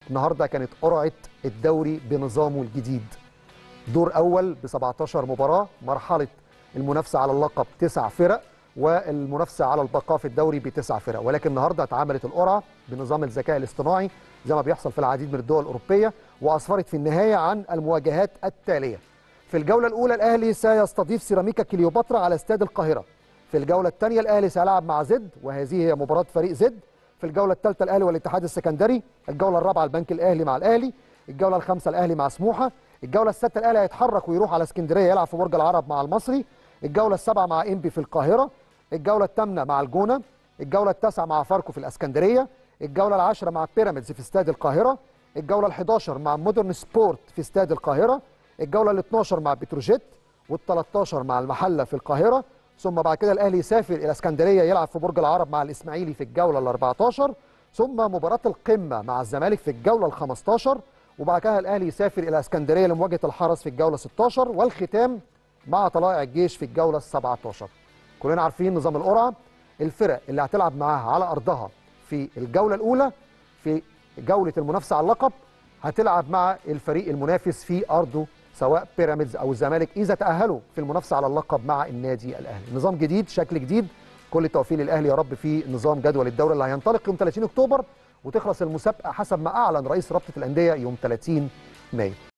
النهارده كانت قرعه الدوري بنظامه الجديد دور اول ب 17 مباراه مرحله المنافسه على اللقب تسع فرق والمنافسه على البقاء في الدوري بتسع فرق ولكن النهارده اتعملت القرعه بنظام الذكاء الاصطناعي زي ما بيحصل في العديد من الدول الاوروبيه واسفرت في النهايه عن المواجهات التاليه في الجوله الاولى الاهلي سيستضيف سيراميكا كليوباترا على استاد القاهره في الجوله الثانيه الاهلي سيلعب مع زد وهذه هي مباراه فريق زد في الجوله الثالثه الاهلي والاتحاد السكندري الجوله الرابعه البنك الاهلي مع الاهلي الجوله الخامسه الاهلي مع سموحه الجوله السادسه الاهلي هيتحرك ويروح على اسكندريه يلعب في برج العرب مع المصري الجوله السابعه مع انبي في القاهره الجوله الثامنه مع الجونه الجوله التاسعه مع فاركو في الاسكندريه الجوله العاشره مع بيراميدز في استاد القاهره الجوله ال11 مع مودرن سبورت في استاد القاهره الجوله ال12 مع بتروجيت وال13 مع المحله في القاهره ثم بعد كده الاهلي يسافر الى اسكندريه يلعب في برج العرب مع الاسماعيلي في الجوله ال14 ثم مباراه القمه مع الزمالك في الجوله ال15 وبعد كده الاهلي يسافر الى اسكندريه لمواجهه الحرس في الجوله 16 والختام مع طلائع الجيش في الجوله ال17 كلنا عارفين نظام القرعه الفرق اللي هتلعب معاها على ارضها في الجوله الاولى في جوله المنافسه على اللقب هتلعب مع الفريق المنافس في ارضه سواء بيراميدز او الزمالك اذا تاهلوا في المنافسه على اللقب مع النادي الاهلي نظام جديد شكل جديد كل التوفيق للاهلي يا رب في نظام جدول الدوري اللي هينطلق يوم 30 اكتوبر وتخلص المسابقه حسب ما اعلن رئيس رابطه الانديه يوم 30 مايو